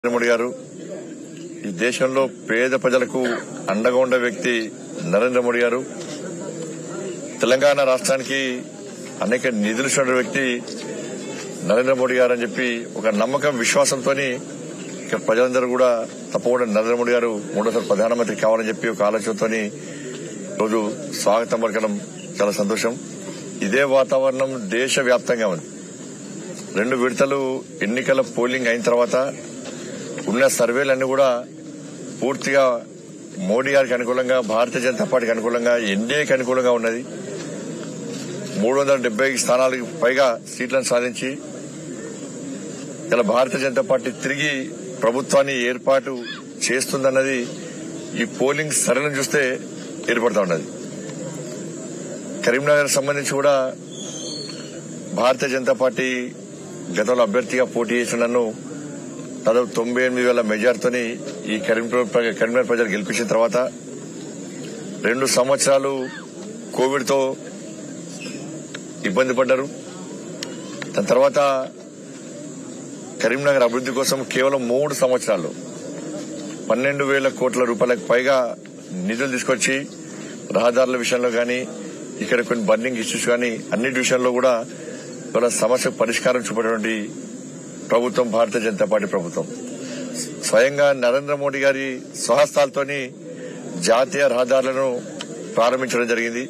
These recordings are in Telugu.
నరేంద్ర మోడీ గారు ఈ దేశంలో పేద ప్రజలకు అండగా ఉండే వ్యక్తి నరేంద్ర మోడీ గారు తెలంగాణ రాష్ట్రానికి అనేక నిధులు ఇచ్చిన వ్యక్తి నరేంద్ర మోడీ గారు అని చెప్పి ఒక నమ్మకం విశ్వాసంతో ఇక ప్రజలందరూ కూడా తప్పకుండా నరేంద్ర మోడీ గారు మూడోసారి ప్రధానమంత్రి కావాలని చెప్పి ఒక ఆలోచనతో రోజు స్వాగతం పలకడం చాలా సంతోషం ఇదే వాతావరణం దేశవ్యాప్తంగా ఉంది రెండు విడతలు ఎన్నికల పోలింగ్ అయిన తర్వాత ఉన్న సర్వేలన్నీ కూడా పూర్తిగా మోడీ గారికి అనుకూలంగా భారతీయ జనతా పార్టీకి అనుకూలంగా ఎన్డీఏకి అనుకూలంగా ఉన్నది మూడు వందల డెబ్బై స్థానాలకు పైగా సీట్లను సాధించి ఇలా భారతీయ జనతా పార్టీ తిరిగి ప్రభుత్వాన్ని ఏర్పాటు చేస్తుందన్నది ఈ పోలింగ్ సరళిని చూస్తే ఏర్పడుతూ ఉన్నది కరీంనగర్ సంబంధించి కూడా భారతీయ జనతా పార్టీ గతంలో అభ్యర్థిగా పోటీ చేసిన నన్ను దాదాపు తొంభై ఎనిమిది వేల మెజార్టీతోని ఈ కరీంనగర్ ప్ర- కరీంనగర్ ప్రజలు గెలిపించిన తర్వాత రెండు సంవత్సరాలు కోవిడ్ తో ఇబ్బంది పడ్డారు దాని తర్వాత కరీంనగర్ అభివృద్ధి కోసం కేవలం మూడు సంవత్సరాలు పన్నెండు వేల కోట్ల రూపాయలకు పైగా నిధులు తీసుకొచ్చి రహదారుల విషయంలో కానీ ఇక్కడ కొన్ని బర్నింగ్ ఇష్యూస్ కానీ అన్నిటి విషయంలో కూడా ఇవాళ సమస్యకు పరిష్కారం చూపేటువంటి ప్రభుత్వం భారతీయ జనతా పార్టీ ప్రభుత్వం స్వయంగా నరేంద్ర మోడీ గారి స్వహస్తాలతోని జాతీయ రహదారులను ప్రారంభించడం జరిగింది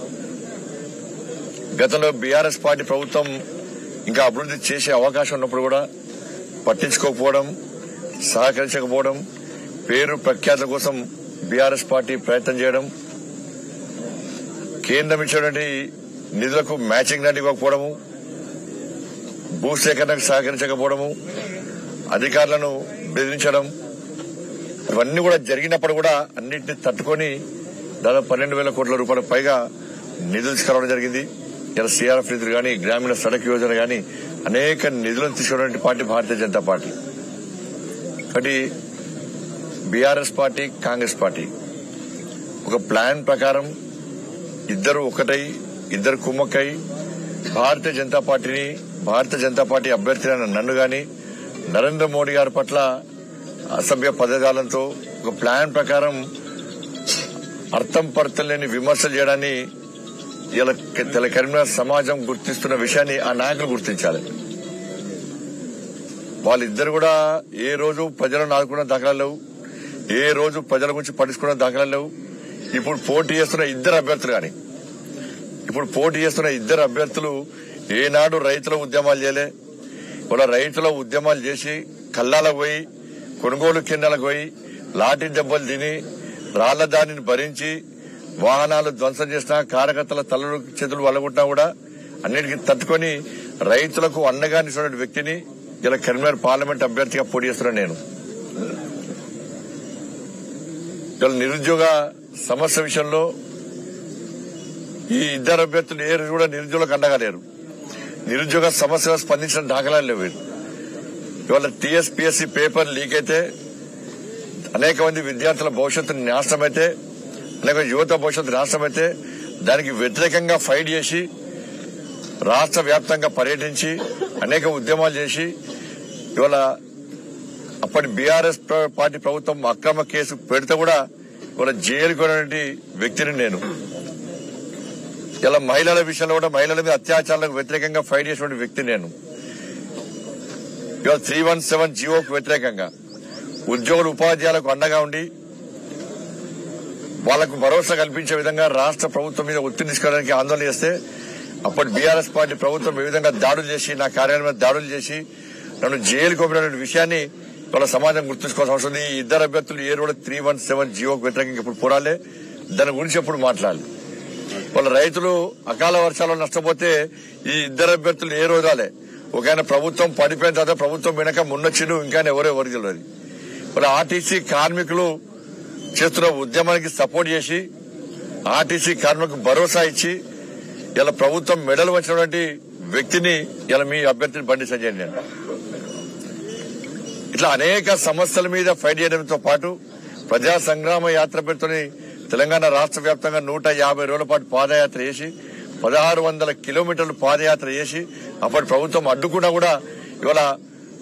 గతంలో బీఆర్ఎస్ పార్టీ ప్రభుత్వం ఇంకా అభివృద్ధి చేసే అవకాశం ఉన్నప్పుడు కూడా పట్టించుకోకపోవడం సహకరించకపోవడం పేరు ప్రఖ్యాతుల కోసం బీఆర్ఎస్ పార్టీ ప్రయత్నం చేయడం కేంద్రం ఇచ్చినటువంటి నిధులకు మ్యాచింగ్ నడి ఇవ్వకపోవడము భూసేకరణకు సహకరించకపోవడము అధికారులను బెదిరించడం ఇవన్నీ కూడా జరిగినప్పుడు కూడా అన్నింటినీ తట్టుకొని దాదాపు పన్నెండు వేల కోట్ల రూపాయల పైగా నిధులు తీసుకురావడం జరిగింది ఇలా సీఆర్ఎఫ్ నిధులు కానీ గ్రామీణ సడక్ యోజన కానీ అనేక నిధులను తీసుకున్నటువంటి పార్టీ భారతీయ జనతా పార్టీ కాబట్టి బీఆర్ఎస్ పార్టీ కాంగ్రెస్ పార్టీ ఒక ప్లాన్ ప్రకారం ఇద్దరు ఒకటై ఇద్దరు కుమ్మక్కై భారతీయ జనతా పార్టీని భారతీయ జనతా పార్టీ అభ్యర్థి అయిన నన్ను గాని నరేంద్ర మోడీ గారి పట్ల అసభ్య పదజాలంతో ఒక ప్లాన్ ప్రకారం అర్థం పర్థం లేని విమర్శలు చేయడాన్ని ఇలా తెల కరీంనగర్ సమాజం గుర్తిస్తున్న విషయాన్ని ఆ నాయకులు గుర్తించాలి వాళ్ళిద్దరు కూడా ఏ రోజు ప్రజలను ఆదుకున్న దాఖలాలు లేవు ఏ రోజు ప్రజల గురించి పట్టించుకున్న దాఖలాలు లేవు ఇప్పుడు పోటీ చేస్తున్న ఇద్దరు అభ్యర్థులు కానీ ఇప్పుడు పోటీ చేస్తున్న ఇద్దరు అభ్యర్థులు ఏనాడు రైతుల ఉద్యమాలు చేయలే వాళ్ళ రైతుల ఉద్యమాలు చేసి కల్లాలకు పోయి కొనుగోలు కేంద్రాలకు పోయి లాఠీ దెబ్బలు తిని రాళ్ల దానిని భరించి వాహనాలు ధ్వంసం చేసినా కార్యకర్తల తలలు చేతులు వల్లగొట్టినా కూడా అన్నిటికీ తట్టుకొని రైతులకు అండగా నిలిచిన వ్యక్తిని ఇలా కరీంనగర్ పార్లమెంట్ అభ్యర్థిగా పోటీ చేస్తున్నాను నేను ఇలా నిరుద్యోగ సమస్య విషయంలో ఈ ఇద్దరు అభ్యర్థులు ఏ రోజు కూడా నిరుద్యోగులకు అండగా లేరు నిరుద్యోగ సమస్యగా స్పందించిన దాఖలాలు లేవు ఇవాళ టీఎస్పీఎస్సీ పేపర్ లీక్ అయితే అనేక మంది విద్యార్థుల భవిష్యత్తు నాశనమైతే అనేక యువత భవిష్యత్తు నాశనమైతే దానికి వ్యతిరేకంగా ఫైట్ చేసి రాష్ట్ర వ్యాప్తంగా పర్యటించి అనేక ఉద్యమాలు చేసి ఇవాళ అప్పటి బీఆర్ఎస్ ప్ర- పార్టీ ప్రభుత్వం అక్రమ కేసు పెడితే కూడా ఇవాళ జైలుకు వెళ్ళినటువంటి వ్యక్తిని నేను ఇలా మహిళల విషయంలో కూడా మహిళల మీద అత్యాచారాలకు వ్యతిరేకంగా ఫైట్ చేసినటువంటి వ్యక్తి నేను ఇవాళ త్రీ వన్ సెవెన్ జీవోకు వ్యతిరేకంగా ఉద్యోగులు ఉపాధ్యాయులకు అండగా ఉండి వాళ్లకు భరోసా కల్పించే విధంగా రాష్ట్ర ప్రభుత్వం మీద ఒత్తిడి తీసుకోవడానికి ఆందోళన చేస్తే అప్పటి బీఆర్ఎస్ పార్టీ ప్రభుత్వం ఏ విధంగా దాడులు చేసి నా కార్యాలయం మీద దాడులు చేసి నన్ను జైలుకు పంపిన విషయాన్ని వాళ్ళ సమాజం గుర్తుంచుకోవాల్సిన అవసరం ఉంది ఈ ఇద్దరు అభ్యర్థులు ఏ రోజు త్రీ వన్ సెవెన్ జీవోకు వ్యతిరేకంగా ఇప్పుడు పోరాలే దాని గురించి ఎప్పుడు మాట్లాడాలి వాళ్ళ రైతులు అకాల వర్షాలు నష్టపోతే ఈ ఇద్దరు అభ్యర్థులు ఏ రోజాలే ఒక ఆయన ప్రభుత్వం పడిపోయిన తర్వాత ప్రభుత్వం వెనక మున్నొచ్చిను ఇంకా ఎవరో ఎవరు తెలియదు వాళ్ళ ఆర్టీసీ కార్మికులు చేస్తున్న ఉద్యమానికి సపోర్ట్ చేసి ఆర్టీసీ కార్మికులకు భరోసా ఇచ్చి ఇలా ప్రభుత్వం మెడలు వచ్చినటువంటి వ్యక్తిని ఇలా మీ అభ్యర్థిని బండి సంజయ్ నేను ఇట్లా అనేక సమస్యల మీద ఫైట్ చేయడంతో పాటు ప్రజా సంగ్రామ యాత్ర పేరుతోని తెలంగాణ రాష్ట్ర వ్యాప్తంగా నూట యాభై రోజుల పాటు పాదయాత్ర చేసి పదహారు వందల కిలోమీటర్లు పాదయాత్ర చేసి అప్పటి ప్రభుత్వం అడ్డుకున్నా కూడా ఇవాళ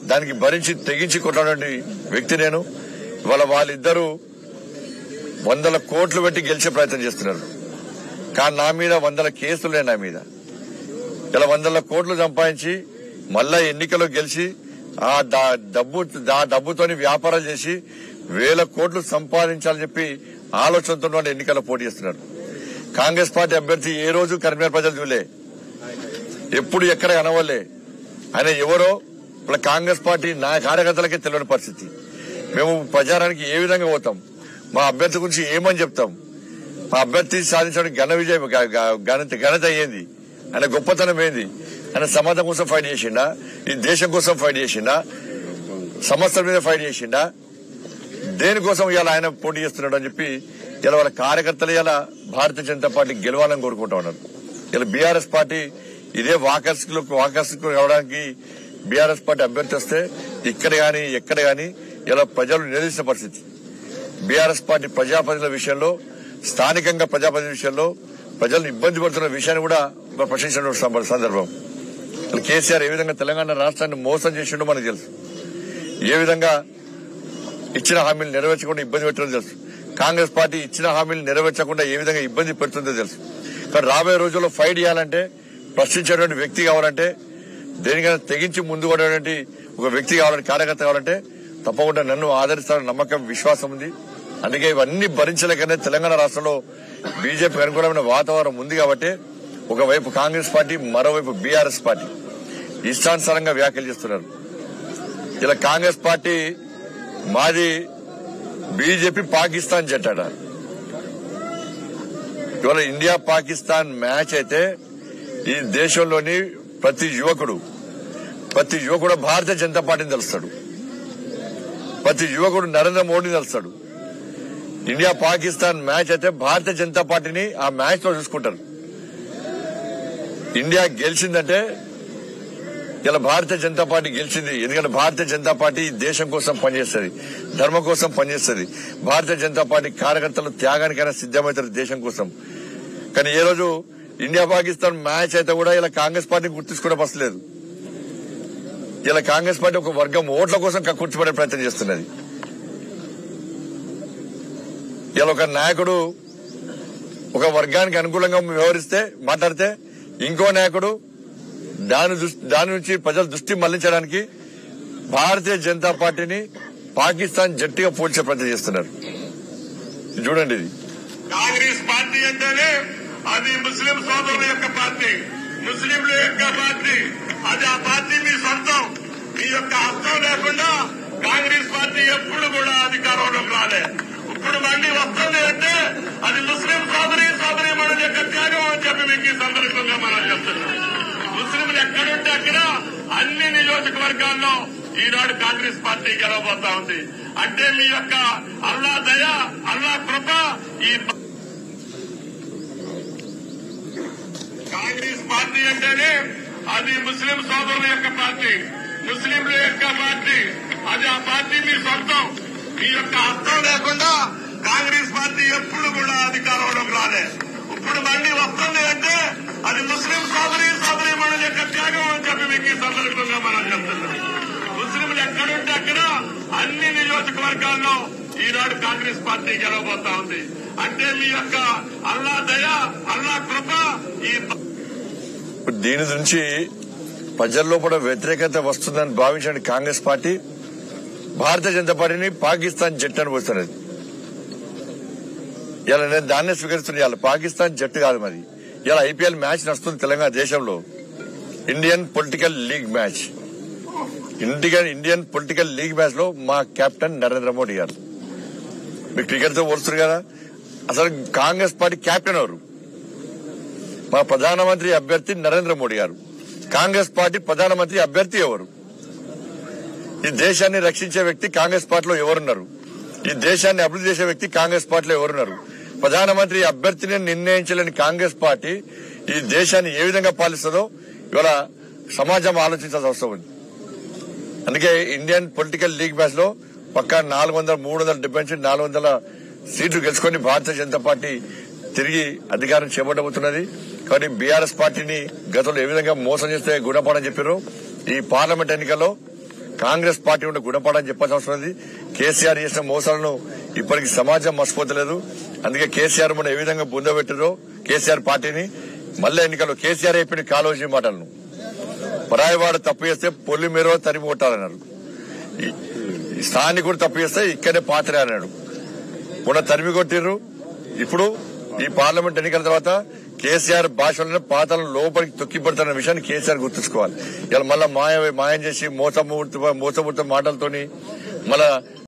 దానికి భరించి తెగించి కొట్టినటువంటి వ్యక్తి నేను ఇవాళ వాళ్ళిద్దరూ వందల కోట్లు పెట్టి గెలిచే ప్రయత్నం చేస్తున్నారు కానీ నా మీద వందల కేసులే నా మీద ఇలా వందల కోట్లు సంపాదించి మళ్ళా ఎన్నికల్లో గెలిచి ఆ దా- డబ్బు ఆ డబ్బుతోని వ్యాపారాలు చేసి వేల కోట్లు సంపాదించాలని చెప్పి ఆలోచనతో వాళ్ళు ఎన్నికల్లో పోటీ చేస్తున్నారు కాంగ్రెస్ పార్టీ అభ్యర్థి ఏ రోజు కరీంనగర్ ప్రజలు చూలే ఎప్పుడు ఎక్కడ కనవలే ఆయన ఎవరో ఇప్పుడు కాంగ్రెస్ పార్టీ నా కార్యకర్తలకే తెలియని పరిస్థితి మేము ప్రచారానికి ఏ విధంగా పోతాం మా అభ్యర్థి గురించి ఏమని చెప్తాం మా అభ్యర్థి సాధించడం ఘన విజయం గ- గ- ఘనత ఘనత ఏంది ఆయన గొప్పతనం ఏంది ఆయన సమాజం కోసం ఫైట్ చేసిండా ఈ దేశం కోసం ఫైట్ చేసిండా సమస్యల మీద ఫైట్ చేసిండా దేనికోసం ఇవాళ ఆయన పోటీ చేస్తున్నాడు అని చెప్పి ఇలా వాళ్ళ కార్యకర్తలు ఇలా భారతీయ జనతా పార్టీ గెలవాలని కోరుకుంటా ఉన్నారు ఇలా బీఆర్ఎస్ పార్టీ ఇదే వాకర్స్ వాకర్స్ రావడానికి బీఆర్ఎస్ పార్టీ అభ్యర్థి వస్తే ఇక్కడ గాని ఎక్కడ గాని ఇలా ప్రజలు నిలదీసిన పరిస్థితి బీఆర్ఎస్ పార్టీ ప్రజాప్రతినిధుల విషయంలో స్థానికంగా ప్రజాప్రతినిధుల విషయంలో ప్రజలను ఇబ్బంది పడుతున్న విషయాన్ని కూడా మనం ప్రశ్నించిన సం- సందర్భం అసలు కేసీఆర్ ఏ విధంగా తెలంగాణ రాష్ట్రాన్ని మోసం చేసిండో మనకు తెలుసు ఏ విధంగా ఇచ్చిన హామీలు నెరవేర్చకుండా ఇబ్బంది పెట్టడం తెలుసు కాంగ్రెస్ పార్టీ ఇచ్చిన హామీలు నెరవేర్చకుండా ఏ విధంగా ఇబ్బంది పెడుతుందో తెలుసు కానీ రాబోయే రోజుల్లో ఫైట్ చేయాలంటే ప్రశ్నించేటువంటి వ్యక్తి కావాలంటే దేనికైనా తెగించి ముందు పడేటువంటి ఒక వ్యక్తి కావాలంటే కార్యకర్త కావాలంటే తప్పకుండా నన్ను ఆదరిస్తారని నమ్మకం విశ్వాసం ఉంది అందుకే ఇవన్నీ భరించలేకనే తెలంగాణ రాష్ట్రంలో బీజేపీకి అనుకూలమైన వాతావరణం ఉంది కాబట్టి ఒకవైపు కాంగ్రెస్ పార్టీ మరోవైపు బీఆర్ఎస్ పార్టీ ఇష్టానుసారంగా వ్యాఖ్యలు చేస్తున్నారు ఇలా కాంగ్రెస్ పార్టీ మాది బీజేపీ పాకిస్తాన్ జట్టాడ ఇవాళ ఇండియా పాకిస్తాన్ మ్యాచ్ అయితే ఈ దేశంలోని ప్రతి యువకుడు ప్రతి యువకుడు భారతీయ జనతా పార్టీని తెలుస్తాడు ప్రతి యువకుడు నరేంద్ర మోడీని తెలుస్తాడు ఇండియా పాకిస్తాన్ మ్యాచ్ అయితే భారతీయ జనతా పార్టీని ఆ మ్యాచ్ లో చూసుకుంటారు ఇండియా గెలిచిందంటే ఇలా భారతీయ జనతా పార్టీ గెలిచింది ఎందుకంటే భారతీయ జనతా పార్టీ ఈ దేశం కోసం పనిచేస్తుంది ధర్మం కోసం పనిచేస్తుంది భారతీయ జనతా పార్టీ కార్యకర్తలు త్యాగానికైనా సిద్దమవుతారు దేశం కోసం కానీ ఏ రోజు ఇండియా పాకిస్తాన్ మ్యాచ్ అయితే కూడా ఇలా కాంగ్రెస్ పార్టీని గుర్తించుకునే బస్సులేదు ఇలా కాంగ్రెస్ పార్టీ ఒక వర్గం ఓట్ల కోసం కక్కుర్చిపడే ప్రయత్నం చేస్తున్నది ఇలా ఒక నాయకుడు ఒక వర్గానికి అనుకూలంగా వ్యవహరిస్తే మాట్లాడితే ఇంకో నాయకుడు దాని దృష్టి దాని నుంచి ప్రజల దృష్టి మళ్లించడానికి భారతీయ జనతా పార్టీని పాకిస్తాన్ జట్టుగా పోల్చే ప్రయత్నం చేస్తున్నారు ఇది చూడండి ఇది కాంగ్రెస్ పార్టీ అంటేనే అది ముస్లిం సోదరుల యొక్క పార్టీ ముస్లింల యొక్క పార్టీ అది ఆ పార్టీ మీ సొంతం మీ యొక్క హస్తం లేకుండా కాంగ్రెస్ పార్టీ ఎప్పుడు కూడా అధికారంలోకి రాలే ఇప్పుడు మళ్ళీ వస్తుంది అంటే అది ముస్లిం సోదరి సోదరి మన యొక్క త్యాగం అని చెప్పి మీకు ఈ సందర్భంగా మనం చెప్తున్నాం ముస్లింలు ఎక్కడుంటే అక్కడ అన్ని నియోజకవర్గాల్లో ఈనాడు కాంగ్రెస్ పార్టీ గెలవబోతా ఉంది అంటే మీ యొక్క అల్లా దయ అల్లా కృప ఈ కాంగ్రెస్ పార్టీ అంటేనే అది ముస్లిం సోదరుల యొక్క పార్టీ ముస్లింల యొక్క పార్టీ అది ఆ పార్టీ మీ సొంతం మీ యొక్క హస్తం లేకుండా కాంగ్రెస్ పార్టీ ఎప్పుడు కూడా అధికారంలోకి రాలే ఇప్పుడు మళ్ళీ వస్తుంది అంటే అది ముస్లిం సోదరి సోదరి మన యొక్క త్యాగం అని చెప్పి మీకు ఈ సందర్భంగా మనం చెప్తున్నాం ముస్లింలు ఎక్కడుంటే అక్కడ అన్ని నియోజకవర్గాల్లో ఈనాడు కాంగ్రెస్ పార్టీ గెలవబోతా ఉంది అంటే మీ యొక్క అల్లా దయ అల్లా కృప ఈ ఇప్పుడు దీని నుంచి ప్రజల్లో కూడా వ్యతిరేకత వస్తుందని భావించిన కాంగ్రెస్ పార్టీ భారతీయ జనతా పార్టీని పాకిస్తాన్ జట్టు అని పోస్తున్నది ఇలా నేను దాన్నే స్వీకరిస్తున్నా ఇవాళ పాకిస్తాన్ జట్టు కాదు మరి ఇలా ఐపీఎల్ మ్యాచ్ నడుస్తుంది తెలంగాణ దేశంలో Indian political league match Indian Indian political league match లో మా కెప్టెన్ నరేంద్ర మోడీ గారు మీరు క్రికెట్ తో పోలుస్తారు కదా అసలు కాంగ్రెస్ పార్టీ కెప్టెన్ ఎవరు మా ప్రధానమంత్రి అభ్యర్థి నరేంద్ర మోడీ గారు కాంగ్రెస్ పార్టీ ప్రధానమంత్రి అభ్యర్థి ఎవరు ఈ దేశాన్ని రక్షించే వ్యక్తి కాంగ్రెస్ పార్టీలో ఎవరున్నారు ఈ దేశాన్ని అభివృద్ధి చేసే వ్యక్తి కాంగ్రెస్ పార్టీలో ఎవరున్నారు ప్రధానమంత్రి అభ్యర్థిని నిర్ణయించలేని కాంగ్రెస్ పార్టీ ఈ దేశాన్ని ఏ విధంగా పాలిస్తుందో ఇవాళ సమాజం ఆలోచించాల్సిన అవసరం ఉంది అందుకే ఇండియన్ పొలిటికల్ లీగ్ మ్యాచ్ లో పక్కా నాలుగు వందల మూడు వందల డెబ్బై నుంచి నాలుగు వందల సీట్లు గెలుచుకొని భారతీయ జనతా పార్టీ తిరిగి అధికారం చేపట్టబోతున్నది కాబట్టి బీఆర్ఎస్ పార్టీని గతంలో ఏ విధంగా మోసం చేస్తే గుణపాఠం చెప్పారు ఈ పార్లమెంట్ ఎన్నికల్లో కాంగ్రెస్ పార్టీ ఉండే గుణపాఠం చెప్పాల్సిన అవసరం ఉంది కేసీఆర్ చేసిన మోసాలను ఇప్పటికి సమాజం మర్చిపోతలేదు అందుకే కేసీఆర్ మన ఏ విధంగా బుందబెట్టారో కేసీఆర్ పార్టీని మళ్ళీ ఎన్నికల్లో కేసీఆర్ అయిపోయిన కాలోజీ మాటలను పరాయవాడు తప్పు చేస్తే పొల్లి మీరు తరిమి కొట్టాలన్నారు ఈ- ఈ స్థానికుడు తప్పు చేస్తే ఇక్కడే పాత్ర అన్నాడు మొన్న తరిమి కొట్టిర్రు ఇప్పుడు ఈ పార్లమెంట్ ఎన్నికల తర్వాత కేసీఆర్ భాషలోనే పాతలను లోపలికి తొక్కిపడుతున్న విషయాన్ని కేసీఆర్ గుర్తుంచుకోవాలి ఇలా మళ్ళా మాయ మాయం చేసి మోసమూర్తి మోసమూర్తి మాటలతోని మళ్ళా